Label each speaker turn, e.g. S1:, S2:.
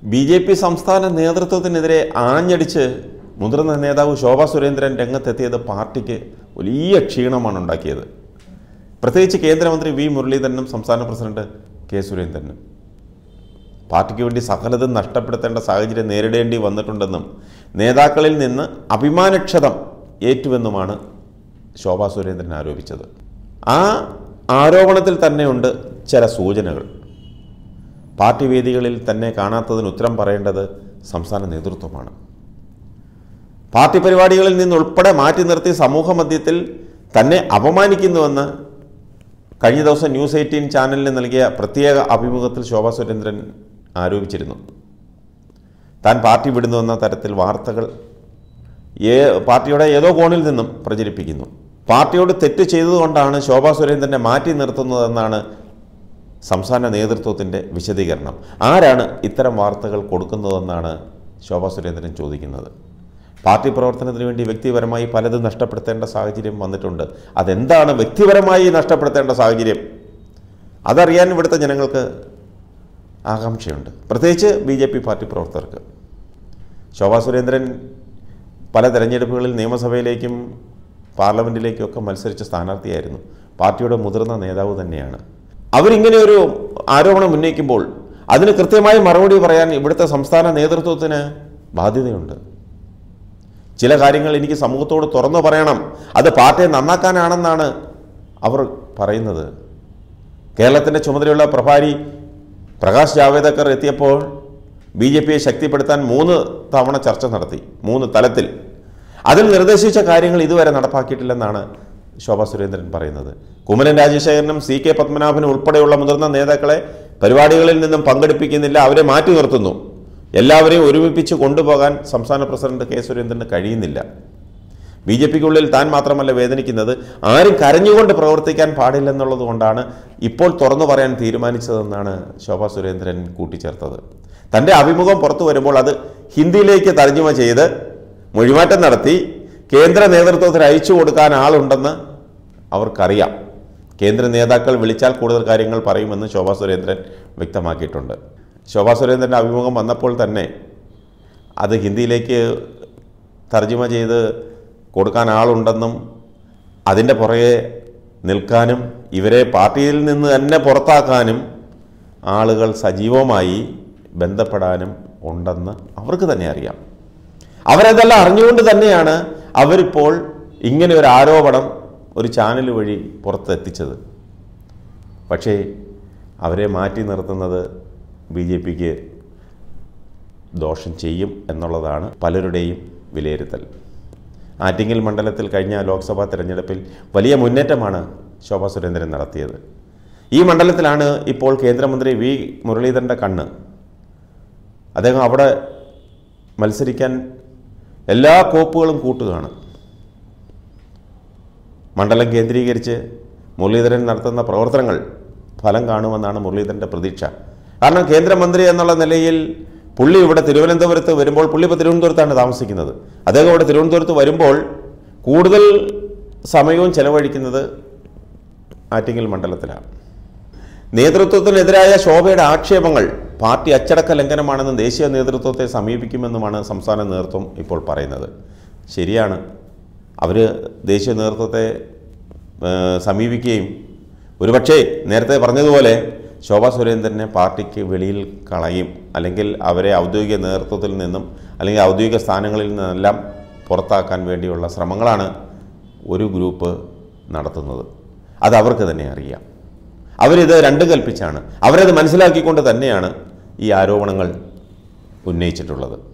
S1: B J P സംസ്ഥാന നേതൃത്വത്തിനെതിരെ ആഞ്ഞടിച്ച് മുതിർന്ന നേതാവ് ശോഭാ സുരേന്ദ്രൻ രംഗത്തെത്തിയത് പാർട്ടിക്ക് വലിയ ക്ഷീണമാണ് ഉണ്ടാക്കിയത് പ്രത്യേകിച്ച് കേന്ദ്രമന്ത്രി വി മുരളീധരനും സംസ്ഥാന പ്രസിഡന്റ് കെ സുരേന്ദ്രനും പാർട്ടിക്ക് വേണ്ടി സകലതും നഷ്ടപ്പെടുത്തേണ്ട സാഹചര്യം നേരിടേണ്ടി വന്നിട്ടുണ്ടെന്നും നേതാക്കളിൽ നിന്ന് അഭിമാനക്ഷതം ഏറ്റുവെന്നുമാണ് ശോഭാ സുരേന്ദ്രൻ ആരോപിച്ചത് ആ ആരോപണത്തിൽ തന്നെയുണ്ട് ചില സൂചനകൾ പാർട്ടി വേദികളിൽ തന്നെ കാണാത്തതിന് ഉത്തരം പറയേണ്ടത് സംസ്ഥാന നേതൃത്വമാണ് പാർട്ടി പരിപാടികളിൽ നിന്നുൾപ്പെടെ മാറ്റി നിർത്തി സമൂഹ മധ്യത്തിൽ തന്നെ അപമാനിക്കുന്നുവെന്ന് കഴിഞ്ഞ ദിവസം ന്യൂസ് എയ്റ്റീൻ ചാനലിന് നൽകിയ പ്രത്യേക അഭിമുഖത്തിൽ ശോഭാ സുരേന്ദ്രൻ ആരോപിച്ചിരുന്നു താൻ പാർട്ടി വിടുന്നുവെന്ന തരത്തിൽ വാർത്തകൾ ഏ പാർട്ടിയുടെ ഏതോ കോണിൽ നിന്നും പ്രചരിപ്പിക്കുന്നു പാർട്ടിയോട് തെറ്റ് ചെയ്തതുകൊണ്ടാണ് ശോഭാ സുരേന്ദ്രനെ മാറ്റി നിർത്തുന്നതെന്നാണ് സംസ്ഥാന നേതൃത്വത്തിൻ്റെ വിശദീകരണം ആരാണ് ഇത്തരം വാർത്തകൾ കൊടുക്കുന്നതെന്നാണ് ശോഭാ സുരേന്ദ്രൻ ചോദിക്കുന്നത് പാർട്ടി പ്രവർത്തനത്തിന് വേണ്ടി വ്യക്തിപരമായി പലതും നഷ്ടപ്പെടുത്തേണ്ട സാഹചര്യം വന്നിട്ടുണ്ട് അതെന്താണ് വ്യക്തിപരമായി നഷ്ടപ്പെടുത്തേണ്ട സാഹചര്യം അതറിയാൻ ഇവിടുത്തെ ജനങ്ങൾക്ക് ആകാംക്ഷയുണ്ട് പ്രത്യേകിച്ച് ബി ജെ പി പാർട്ടി പ്രവർത്തകർക്ക് ശോഭാ സുരേന്ദ്രൻ പല തെരഞ്ഞെടുപ്പുകളിൽ നിയമസഭയിലേക്കും പാർലമെൻറ്റിലേക്കും ഒക്കെ മത്സരിച്ച സ്ഥാനാർത്ഥിയായിരുന്നു പാർട്ടിയുടെ മുതിർന്ന നേതാവ് തന്നെയാണ് അവരിങ്ങനെ ഒരു ആരോപണം ഉന്നയിക്കുമ്പോൾ അതിന് കൃത്യമായി മറുപടി പറയാൻ ഇവിടുത്തെ സംസ്ഥാന നേതൃത്വത്തിന് ബാധ്യതയുണ്ട് ചില കാര്യങ്ങൾ എനിക്ക് സമൂഹത്തോട് തുറന്നു പറയണം അത് പാർട്ടിയെ നന്നാക്കാനാണെന്നാണ് അവർ പറയുന്നത് കേരളത്തിൻ്റെ ചുമതലയുള്ള പ്രഭാരി പ്രകാശ് ജാവേദക്കർ എത്തിയപ്പോൾ ബി ജെ പിയെ ശക്തിപ്പെടുത്താൻ മൂന്ന് തവണ ചർച്ച നടത്തി മൂന്ന് തലത്തിൽ അതിൽ നിർദ്ദേശിച്ച കാര്യങ്ങൾ ഇതുവരെ നടപ്പാക്കിയിട്ടില്ലെന്നാണ് ശോഭാ സുരേന്ദ്രൻ പറയുന്നത് കുമ്മനം രാജശേഖരനും സി കെ പത്മനാഭനും ഉൾപ്പെടെയുള്ള മുതിർന്ന നേതാക്കളെ പരിപാടികളിൽ നിന്നും പങ്കെടുപ്പിക്കുന്നില്ല അവരെ മാറ്റി നിർത്തുന്നു എല്ലാവരെയും ഒരുമിപ്പിച്ച് കൊണ്ടുപോകാൻ സംസ്ഥാന പ്രസിഡന്റ് കെ സുരേന്ദ്രന് കഴിയുന്നില്ല ബി ജെ പിക്കുള്ളിൽ താൻ മാത്രമല്ല വേദനിക്കുന്നത് ആരും കരഞ്ഞുകൊണ്ട് പ്രവർത്തിക്കാൻ പാടില്ലെന്നുള്ളത് കൊണ്ടാണ് ഇപ്പോൾ തുറന്നു പറയാൻ തീരുമാനിച്ചതെന്നാണ് ശോഭാ സുരേന്ദ്രൻ കൂട്ടിച്ചേർത്തത് തൻ്റെ അഭിമുഖം പുറത്തു വരുമ്പോൾ അത് ഹിന്ദിയിലേക്ക് തർജ്ജമ ചെയ്ത് മൊഴിമാറ്റം നടത്തി കേന്ദ്ര നേതൃത്വത്തിന് അയച്ചു കൊടുക്കാൻ ആളുണ്ടെന്ന് അവർക്കറിയാം കേന്ദ്ര നേതാക്കൾ വിളിച്ചാൽ കൂടുതൽ കാര്യങ്ങൾ പറയുമെന്ന് ശോഭാ സുരേന്ദ്രൻ വ്യക്തമാക്കിയിട്ടുണ്ട് ശോഭാ സുരേന്ദ്രൻ്റെ അഭിമുഖം വന്നപ്പോൾ തന്നെ അത് ഹിന്ദിയിലേക്ക് തർജ്ജമ ചെയ്ത് കൊടുക്കാൻ ആളുണ്ടെന്നും അതിൻ്റെ പുറകെ നിൽക്കാനും ഇവരെ പാർട്ടിയിൽ നിന്ന് തന്നെ പുറത്താക്കാനും ആളുകൾ സജീവമായി ബന്ധപ്പെടാനും ഉണ്ടെന്ന് അവർക്ക് തന്നെ അറിയാം അവരതെല്ലാം അറിഞ്ഞുകൊണ്ട് തന്നെയാണ് അവരിപ്പോൾ ഇങ്ങനെ ഒരു ആരോപണം ഒരു ചാനൽ വഴി പുറത്തെത്തിച്ചത് പക്ഷേ അവരെ മാറ്റി നിർത്തുന്നത് ബി ജെ പിക്ക് ദോഷം ചെയ്യും എന്നുള്ളതാണ് പലരുടെയും വിലയിരുത്തൽ ആറ്റിങ്ങൽ മണ്ഡലത്തിൽ കഴിഞ്ഞ ലോക്സഭാ തെരഞ്ഞെടുപ്പിൽ വലിയ മുന്നേറ്റമാണ് ശോഭാ സുരേന്ദ്രൻ നടത്തിയത് ഈ മണ്ഡലത്തിലാണ് ഇപ്പോൾ കേന്ദ്രമന്ത്രി വി മുരളീധരൻ്റെ കണ്ണ് അദ്ദേഹം അവിടെ മത്സരിക്കാൻ എല്ലാ കോപ്പുകളും കൂട്ടുകയാണ് മണ്ഡലം കേന്ദ്രീകരിച്ച് മുരളീധരൻ നടത്തുന്ന പ്രവർത്തനങ്ങൾ ഫലം കാണുമെന്നാണ് മുരളീധരൻ്റെ പ്രതീക്ഷ കാരണം കേന്ദ്രമന്ത്രി എന്നുള്ള നിലയിൽ പുള്ളി ഇവിടെ തിരുവനന്തപുരത്ത് വരുമ്പോൾ പുള്ളി ഇപ്പോൾ തിരുവനന്തപുരത്താണ് താമസിക്കുന്നത് അദ്ദേഹം ഇവിടെ തിരുവനന്തപുരത്ത് വരുമ്പോൾ കൂടുതൽ സമയവും ചെലവഴിക്കുന്നത് ആറ്റിങ്ങൽ മണ്ഡലത്തിലാണ് നേതൃത്വത്തിനെതിരായ ശോഭയുടെ ആക്ഷേപങ്ങൾ പാർട്ടി അച്ചടക്ക ലംഘനമാണെന്ന് ദേശീയ നേതൃത്വത്തെ സമീപിക്കുമെന്നുമാണ് സംസ്ഥാന നേതൃത്വം ഇപ്പോൾ പറയുന്നത് ശരിയാണ് അവർ ദേശീയ നേതൃത്വത്തെ ഏഹ്, സമീപിക്കുകയും ഒരുപക്ഷേ നേരത്തെ പറഞ്ഞതുപോലെ ശോഭാ സുരേന്ദ്രനെ പാർട്ടിക്ക് വെളിയിൽ കളയും അല്ലെങ്കിൽ അവരെ ഔദ്യോഗിക നേതൃത്വത്തിൽ നിന്നും അല്ലെങ്കിൽ ഔദ്യോഗിക സ്ഥാനങ്ങളിൽ നിന്നെല്ലാം പുറത്താക്കാൻ വേണ്ടിയുള്ള ശ്രമങ്ങളാണ് ഒരു ഗ്രൂപ്പ് നടത്തുന്നത് അത് അവർക്ക് തന്നെ അറിയാം അവരിത് രണ്ടും കൽപ്പിച്ചാണ് അവരത് മനസ്സിലാക്കിക്കൊണ്ട് തന്നെയാണ് ഈ ആരോപണങ്ങൾ ഉന്നയിച്ചിട്ടുള്ളത്